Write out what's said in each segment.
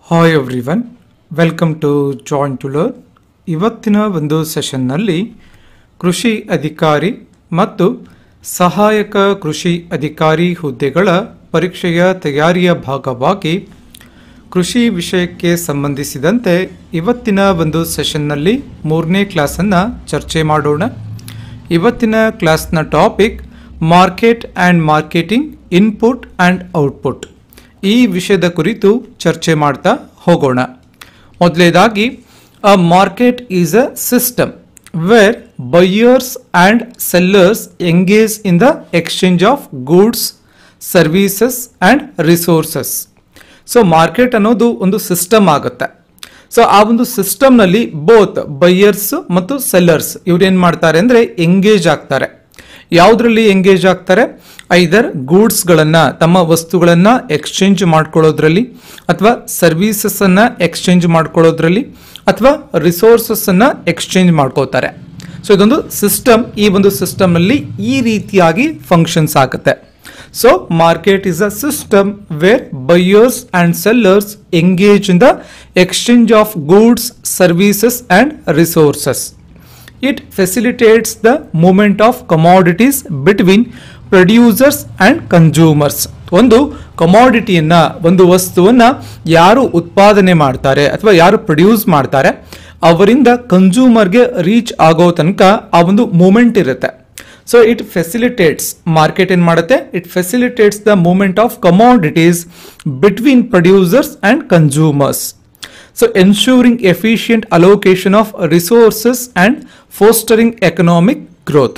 Hi everyone welcome to join to learn ಇವತ್ತಿನ ಒಂದು ಸೆಷನ್ನಲ್ಲಿ ಕೃಷಿ ಅಧಿಕಾರಿ ಮತ್ತು ಸಹಾಯಕ ಕೃಷಿ ಅಧಿಕಾರಿ ಹುದ್ದೆಗಳ ಪರೀಕ್ಷೆಯ ತಯಾರಿಯ ಭಾಗವಾಗಿ ಕೃಷಿ ವಿಷಯಕ್ಕೆ ಸಂಬಂಧಿಸಿದಂತೆ ಇವತ್ತಿನ ಒಂದು ಸೆಷನ್ನಲ್ಲಿ ಮೂರನೇ ಕ್ಲಾಸನ್ನು ಚರ್ಚೆ ಮಾಡೋಣ ಇವತ್ತಿನ ಕ್ಲಾಸ್ನ topic market and marketing input and output ಈ ವಿಷಯದ ಕುರಿತು ಚರ್ಚೆ ಮಾಡ್ತಾ ಹೋಗೋಣ ಮೊದಲನೇದಾಗಿ a market is a system where buyers and sellers engage in the exchange of goods services and resources so market ಅನ್ನೋದು ಒಂದು ಸಿಸ್ಟಮ್ ಆಗುತ್ತೆ ಸೊ ಆ ಒಂದು ಸಿಸ್ಟಮ್ನಲ್ಲಿ ಬೋತ್ ಬೈಯರ್ಸ್ ಮತ್ತು ಸೆಲ್ಲರ್ಸ್ ಇವ್ರೇನು ಮಾಡ್ತಾರೆ ಅಂದರೆ ಎಂಗೇಜ್ ಆಗ್ತಾರೆ ಯಾವುದರಲ್ಲಿ ಎಂಗೇಜ್ ಆಗ್ತಾರೆ ಐದರ್ ಗೂಡ್ಸ್ಗಳನ್ನು ತಮ್ಮ ವಸ್ತುಗಳನ್ನು ಎಕ್ಸ್ಚೇಂಜ್ ಮಾಡ್ಕೊಳ್ಳೋದ್ರಲ್ಲಿ ಅಥವಾ ಸರ್ವೀಸಸ್ಸನ್ನು ಎಕ್ಸ್ಚೇಂಜ್ ಮಾಡ್ಕೊಳ್ಳೋದ್ರಲ್ಲಿ ಅಥವಾ ರಿಸೋರ್ಸಸ್ಸನ್ನು ಎಕ್ಸ್ಚೇಂಜ್ ಮಾಡ್ಕೋತಾರೆ ಸೊ ಇದೊಂದು ಸಿಸ್ಟಮ್ ಈ ಒಂದು ಸಿಸ್ಟಮ್ನಲ್ಲಿ ಈ ರೀತಿಯಾಗಿ ಫಂಕ್ಷನ್ಸ್ ಆಗುತ್ತೆ so market is a system where buyers and sellers engage in the exchange of goods services and resources it facilitates the movement of commodities between producers and consumers ಒಂದು ಕಮಾಡಿಟಿಯನ್ನ ಒಂದು ವಸ್ತುವನ್ನ ಯಾರು ಉತ್ಪಾದನೆ ಮಾಡ್ತಾರೆ ಅಥವಾ ಯಾರು ಪ್ರೊಡ್ಯೂಸ್ ಮಾಡ್ತಾರೆ ಅವರಿಂದ ಕನ್ಸ್ಯೂಮರ್ಗೆ ರೀಚ್ ಆಗೋ ತನಕ ಆ ಒಂದು ಮೂಮೆಂಟ್ ಇರುತ್ತೆ ಸೊ ಇಟ್ ಫೆಸಿಲಿಟೇಟ್ಸ್ ಮಾರ್ಕೆಟ್ ಏನು ಮಾಡುತ್ತೆ it facilitates the movement of commodities between producers and consumers So ensuring efficient allocation of resources and fostering economic growth.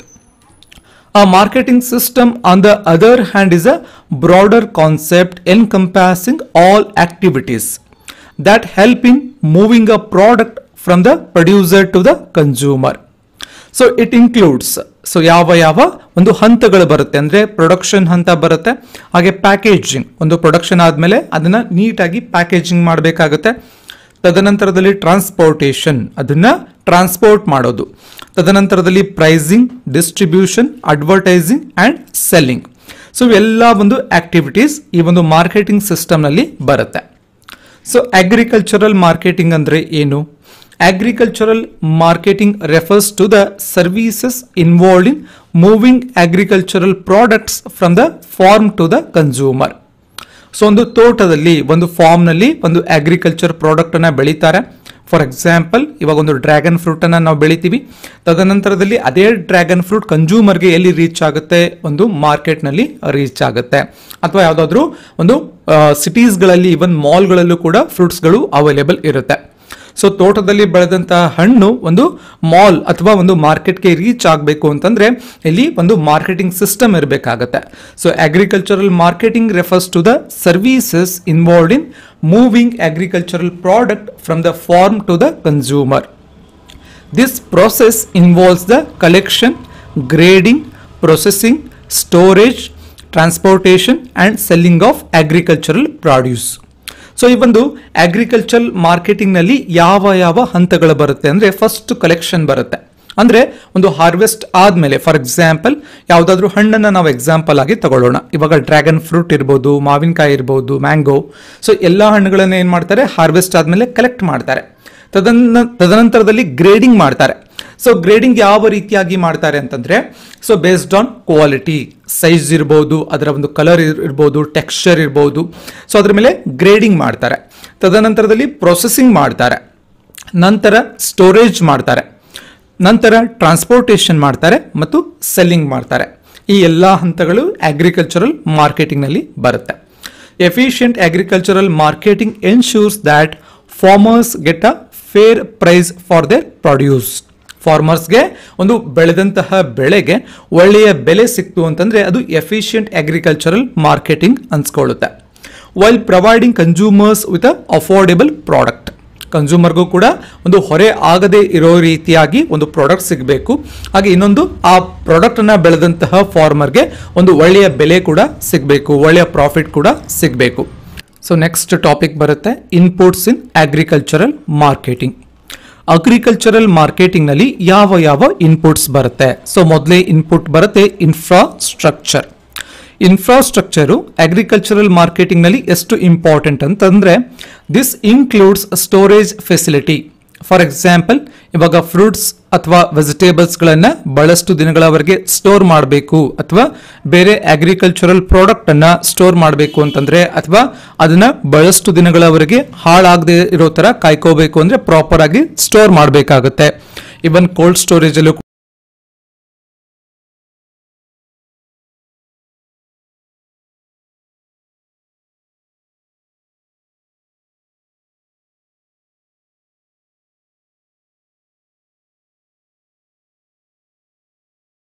A marketing system, on the other hand, is a broader concept encompassing all activities that help in moving a product from the producer to the consumer. So it includes so ಯಾವ ಯಾವ ಒಂದು ಹಂತಗಳು ಬರುತ್ತೆ ಅಂದರೆ production ಹಂತ ಬರುತ್ತೆ ಹಾಗೆ packaging ಒಂದು ಪ್ರೊಡಕ್ಷನ್ ಆದಮೇಲೆ ಅದನ್ನು ನೀಟಾಗಿ ಪ್ಯಾಕೇಜಿಂಗ್ ಮಾಡಬೇಕಾಗುತ್ತೆ ತದನಂತರದಲ್ಲಿ ಟ್ರಾನ್ಸ್ಪೋರ್ಟೇಷನ್ ಅದನ್ನ ಟ್ರಾನ್ಸ್ಪೋರ್ಟ್ ಮಾಡೋದು ತದನಂತರದಲ್ಲಿ pricing distribution advertising and selling so ಇವೆಲ್ಲ ಒಂದು ಆಕ್ಟಿವಿಟೀಸ್ ಈ ಒಂದು ಮಾರ್ಕೆಟಿಂಗ್ ಸಿಸ್ಟಮ್ನಲ್ಲಿ ಬರುತ್ತೆ ಸೊ ಅಗ್ರಿಕಲ್ಚರಲ್ ಮಾರ್ಕೆಟಿಂಗ್ ಅಂದರೆ ಏನು agricultural marketing refers to the services involved in moving agricultural products from the farm to the consumer so ಒಂದು ತೋಟದಲ್ಲಿ ಒಂದು ಫಾರ್ಮ್ನಲ್ಲಿ ಒಂದು ಅಗ್ರಿಕಲ್ಚರ್ ಪ್ರಾಡಕ್ಟನ್ನು ಬೆಳೀತಾರೆ ಫಾರ್ ಎಕ್ಸಾಂಪಲ್ ಇವಾಗ ಒಂದು ಡ್ರ್ಯಾಗನ್ ಫ್ರೂಟನ್ನು ನಾವು ಬೆಳಿತೀವಿ ತದನಂತರದಲ್ಲಿ ಅದೇ ಡ್ರ್ಯಾಗನ್ ಫ್ರೂಟ್ ಕನ್ಸ್ಯೂಮರ್ಗೆ ಎಲ್ಲಿ ರೀಚ್ ಆಗುತ್ತೆ ಒಂದು ಮಾರ್ಕೆಟ್ನಲ್ಲಿ ರೀಚ್ ಆಗುತ್ತೆ ಅಥವಾ ಯಾವುದಾದ್ರೂ ಒಂದು ಸಿಟೀಸ್ಗಳಲ್ಲಿ ಇವನ್ ಮಾಲ್ಗಳಲ್ಲೂ ಕೂಡ ಫ್ರೂಟ್ಸ್ಗಳು ಅವೈಲೇಬಲ್ ಇರುತ್ತೆ ಸೊ ತೋಟದಲ್ಲಿ ಬೆಳೆದಂತಹ ಹಣ್ಣು ಒಂದು ಮಾಲ್ ಅಥವಾ ಒಂದು ಮಾರ್ಕೆಟ್ಗೆ ರೀಚ್ ಆಗಬೇಕು ಅಂತಂದ್ರೆ ಇಲ್ಲಿ ಒಂದು ಮಾರ್ಕೆಟಿಂಗ್ ಸಿಸ್ಟಮ್ ಇರಬೇಕಾಗತ್ತೆ so agricultural marketing refers to the services involved in moving agricultural product from the farm to the consumer this process involves the collection, grading, processing, storage, transportation and selling of agricultural produce. So ಈ ಒಂದು agriculture ಮಾರ್ಕೆಟಿಂಗ್ನಲ್ಲಿ ಯಾವ ಯಾವ ಹಂತಗಳು ಬರುತ್ತೆ ಅಂದರೆ first collection ಬರುತ್ತೆ ಅಂದರೆ ಒಂದು ಹಾರ್ವೆಸ್ಟ್ ಆದಮೇಲೆ ಫಾರ್ ಎಕ್ಸಾಂಪಲ್ ಯಾವುದಾದ್ರೂ ಹಣ್ಣನ್ನು ನಾವು ಎಕ್ಸಾಂಪಲ್ ಆಗಿ ತಗೊಳ್ಳೋಣ ಇವಾಗ ಡ್ರ್ಯಾಗನ್ ಫ್ರೂಟ್ ಇರ್ಬೋದು ಮಾವಿನಕಾಯಿ ಇರ್ಬೋದು ಮ್ಯಾಂಗೋ ಸೊ ಎಲ್ಲ ಹಣ್ಣುಗಳನ್ನು ಏನು ಮಾಡ್ತಾರೆ ಹಾರ್ವೆಸ್ಟ್ ಆದಮೇಲೆ ಕಲೆಕ್ಟ್ ಮಾಡ್ತಾರೆ ತದನ ತದನಂತರದಲ್ಲಿ ಗ್ರೇಡಿಂಗ್ ಮಾಡ್ತಾರೆ ಸೊ ಗ್ರೇಡಿಂಗ್ ಯಾವ ರೀತಿಯಾಗಿ ಮಾಡ್ತಾರೆ ಅಂತಂದ್ರೆ so based on quality size ಇರ್ಬೋದು ಅದರ ಒಂದು ಕಲರ್ ಇರ್ಬೋದು ಟೆಕ್ಸ್ಚರ್ ಇರ್ಬೋದು ಸೊ ಅದ್ರ ಮೇಲೆ ಗ್ರೇಡಿಂಗ್ ಮಾಡ್ತಾರೆ ತದನಂತರದಲ್ಲಿ ಪ್ರೊಸೆಸಿಂಗ್ ಮಾಡ್ತಾರೆ ನಂತರ ಸ್ಟೋರೇಜ್ ಮಾಡ್ತಾರೆ ನಂತರ ಟ್ರಾನ್ಸ್ಪೋರ್ಟೇಷನ್ ಮಾಡ್ತಾರೆ ಮತ್ತು ಸೆಲ್ಲಿಂಗ್ ಮಾಡ್ತಾರೆ ಈ ಎಲ್ಲ ಹಂತಗಳು ಅಗ್ರಿಕಲ್ಚರಲ್ ಮಾರ್ಕೆಟಿಂಗ್ನಲ್ಲಿ ಬರುತ್ತೆ efficient agricultural marketing ensures that farmers get a fair price for their produce ಫಾರ್ಮರ್ಸ್ಗೆ ಒಂದು ಬೆಳೆದಂತಹ ಬೆಳೆಗೆ ಒಳ್ಳೆಯ ಬೆಲೆ ಸಿಕ್ತು ಅಂತಂದ್ರೆ ಅದು ಎಫಿಷಿಯಂಟ್ ಅಗ್ರಿಕಲ್ಚರಲ್ ಮಾರ್ಕೆಟಿಂಗ್ ಅನ್ಸ್ಕೊಳ್ಳುತ್ತೆ while providing consumers with a affordable product ಕನ್ಸ್ಯೂಮರ್ಗೂ ಕೂಡ ಒಂದು ಹೊರೆ ಆಗದೆ ಇರೋ ರೀತಿಯಾಗಿ ಒಂದು ಪ್ರಾಡಕ್ಟ್ ಸಿಗಬೇಕು ಹಾಗೆ ಇನ್ನೊಂದು ಆ ಪ್ರಾಡಕ್ಟನ್ನು ಬೆಳೆದಂತಹ ಫಾರ್ಮರ್ಗೆ ಒಂದು ಒಳ್ಳೆಯ ಬೆಲೆ ಕೂಡ ಸಿಗಬೇಕು ಒಳ್ಳೆಯ ಪ್ರಾಫಿಟ್ ಕೂಡ ಸಿಗಬೇಕು ಸೊ ನೆಕ್ಸ್ಟ್ ಟಾಪಿಕ್ ಬರುತ್ತೆ inputs in agricultural marketing agricultural ಮಾರ್ಕೆಟಿಂಗ್ನಲ್ಲಿ ಯಾವ ಯಾವ ಇನ್ಪುಟ್ಸ್ ಬರುತ್ತೆ ಸೊ ಮೊದಲೇ ಇನ್ಪುಟ್ ಬರುತ್ತೆ ಇನ್ಫ್ರಾಸ್ಟ್ರಕ್ಚರ್ ಇನ್ಫ್ರಾಸ್ಟ್ರಕ್ಚರು ಅಗ್ರಿಕಲ್ಚರಲ್ ಮಾರ್ಕೆಟಿಂಗ್ನಲ್ಲಿ ಎಷ್ಟು ಇಂಪಾರ್ಟೆಂಟ್ ಅಂತಂದರೆ this includes storage facility for example ಇವಾಗ ಫ್ರೂಟ್ಸ್ ಅಥವಾ ವೆಜಿಟೇಬಲ್ಸ್ಗಳನ್ನು ಬಹಳಷ್ಟು ದಿನಗಳವರೆಗೆ ಸ್ಟೋರ್ ಮಾಡಬೇಕು ಅಥವಾ ಬೇರೆ ಅಗ್ರಿಕಲ್ಚರಲ್ ಪ್ರಾಡಕ್ಟನ್ನು ಸ್ಟೋರ್ ಮಾಡಬೇಕು ಅಂತಂದರೆ ಅಥವಾ ಅದನ್ನು ಬಹಳಷ್ಟು ದಿನಗಳವರೆಗೆ ಹಾಳಾಗದೆ ಇರೋ ಥರ ಕಾಯ್ಕೋಬೇಕು ಅಂದರೆ ಪ್ರಾಪರ್ ಆಗಿ ಸ್ಟೋರ್ ಮಾಡಬೇಕಾಗುತ್ತೆ ಇವನ್ ಕೋಲ್ಡ್ ಸ್ಟೋರೇಜಲ್ಲೂ